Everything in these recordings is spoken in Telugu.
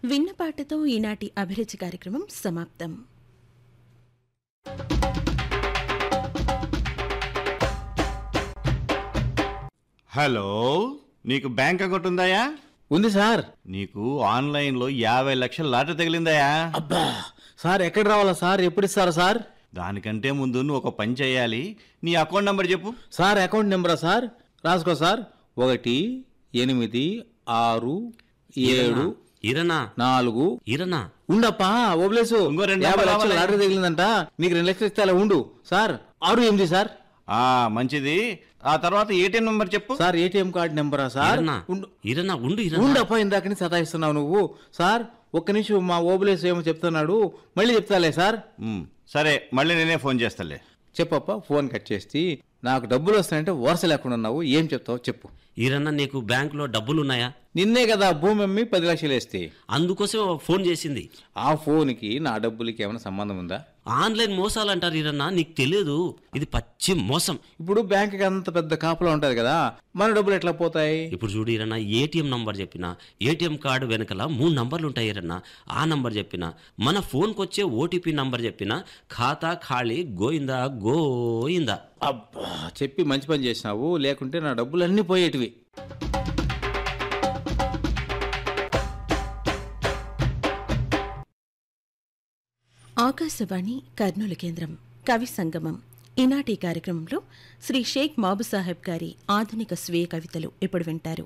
విన్నపాటతో ఈనాటి అభిరుచి కార్యక్రమం సమాప్తం హలో నీకు బ్యాంక్ అకౌంట్ ఉందాయా ఉంది సార్ నీకు ఆన్లైన్లో యాభై లక్షల లాటరీ తగిలిందాయా అబ్బా సార్ ఎక్కడ రావాలా సార్ ఎప్పుడు ఇస్తారా సార్ దానికంటే ముందు నువ్వు ఒక పని చేయాలి నీ అకౌంట్ నంబర్ చెప్పు సార్ అకౌంట్ నెంబరా సార్ రాసుకో సార్ ఒకటి ఎనిమిది ఆరు ఏడు ఇరనా నాలుగు ఇరనా ఉండప్పా ఓబ్లేసు ఇంకో రెండు యాభై నెంబర్లు లక్షలు కావాలి. లాటరీ తగిలిందంట నీకు రెండు లక్షలు ఇస్తే అలా ఉండు సార్ ఆరు ఎనిమిది సార్ ఆ మంచిది ఆ తర్వాత ఏటీఎం నంబర్ చెప్పు సార్ ఏటీఎం కార్డు నెంబరా సార్ ఇరనా ఉండు ఇరనా ఉండు ఇరనా ఉండప్పా ఇందాక నుంచి సతాయిస్తున్నావు నువ్వు సార్ ఒక్క నిమిషం మా ఓబులేసు ఏమో చెప్తున్నాడు మళ్ళీ చెప్తాలే సార్ ఉమ్, సరే మళ్ళీ నేనే ఫోన్ చేస్తాలే చెప్పప్ప ఫోన్ కట్ చేసి నాకు డబ్బులు వస్తాయంటే వరుస లేకుండా ఉన్నావు ఏం చెప్తావు చెప్పు ఇరన్నా నీకు బ్యాంకులో డబ్బులున్నాయా నిన్నే కదా భూమి అమ్మి పది లక్షలు వేస్తే అందుకోసం ఫోన్ చేసింది ఆ ఫోన్కి నా డబ్బులకి ఏమైనా సంబంధం ఉందా ఆన్లైన్ మోసాలు అంటారు ఇరన్నా నీకు తెలియదు ఇది పచ్చి మోసం ఇప్పుడు బ్యాంక్కి అంత పెద్ద కాపలా ఉంటుంది కదా మన డబ్బులు ఎట్లా పోతాయి ఇప్పుడు చూడు ఇరన్నా ఏటీఎం నంబర్ చెప్పిన ఏటీఎం కార్డు వెనకల మూడు నంబర్లు ఉంటాయి ఇరన్నా ఆ నంబర్ చెప్పిన మన ఫోన్కి వచ్చే ఓటీపీ నంబర్ చెప్పిన ఖాతా ఖాళీ గోయిందా గోయిందా అబ్బా చెప్పి మంచి పని చేసినావు లేకుంటే నా డబ్బులు అన్నీ పోయేటివి ఆకాశవాణి కర్నూలు కేంద్రం కవి సంగమం ఈనాటి కార్యక్రమంలో శ్రీ షేక్ మాబు సాహెబ్ గారి ఆధునిక స్వీయ కవితలు ఇప్పుడు వింటారు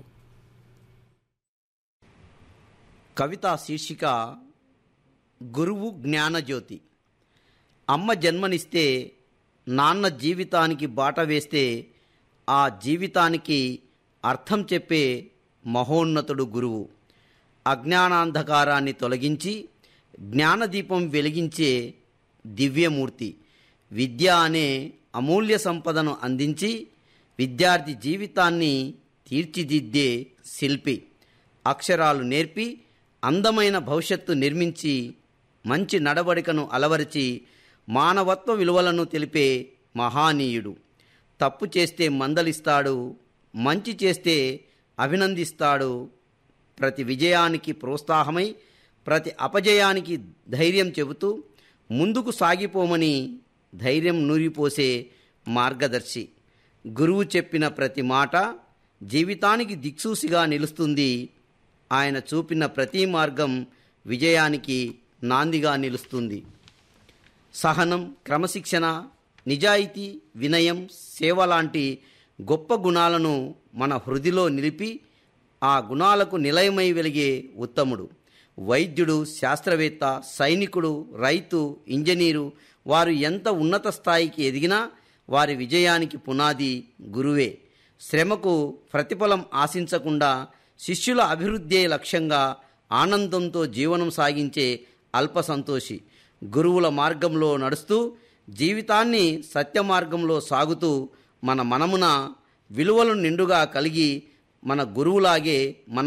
కవిత శీర్షిక గురువు జ్ఞానజ్యోతి అమ్మ జన్మనిస్తే నాన్న జీవితానికి బాట వేస్తే ఆ జీవితానికి అర్థం చెప్పే మహోన్నతుడు గురువు అజ్ఞానాంధకారాన్ని తొలగించి జ్ఞానదీపం వెలిగించే దివ్యమూర్తి విద్య అనే అమూల్య సంపదను అందించి విద్యార్థి జీవితాన్ని తీర్చిదిద్దే శిల్పి అక్షరాలు నేర్పి అందమైన భవిష్యత్తు నిర్మించి మంచి నడవడికను అలవరిచి మానవత్వ విలువలను తెలిపే మహానీయుడు తప్పు చేస్తే మందలిస్తాడు మంచి చేస్తే అభినందిస్తాడు ప్రతి విజయానికి ప్రోత్సాహమై ప్రతి అపజయానికి ధైర్యం చెబుతూ ముందుకు సాగిపోమని ధైర్యం నూరిపోసే మార్గదర్శి గురువు చెప్పిన ప్రతి మాట జీవితానికి దిక్సూసిగా నిలుస్తుంది ఆయన చూపిన ప్రతి మార్గం విజయానికి నాందిగా నిలుస్తుంది సహనం క్రమశిక్షణ నిజాయితీ వినయం సేవ లాంటి గొప్ప గుణాలను మన హృదిలో నిలిపి ఆ గుణాలకు నిలయమై వెలిగే ఉత్తముడు వైద్యుడు శాస్త్రవేత్త సైనికుడు రైతు ఇంజనీరు వారు ఎంత ఉన్నత స్థాయికి ఎదిగినా వారి విజయానికి పునాది గురువే శ్రమకు ప్రతిఫలం ఆశించకుండా శిష్యుల అభివృద్ధే లక్ష్యంగా ఆనందంతో జీవనం సాగించే అల్ప సంతోషి గురువుల మార్గంలో నడుస్తూ జీవితాన్ని సత్య మార్గంలో సాగుతూ మన మనమున విలువలు నిండుగా కలిగి మన గురువులాగే మన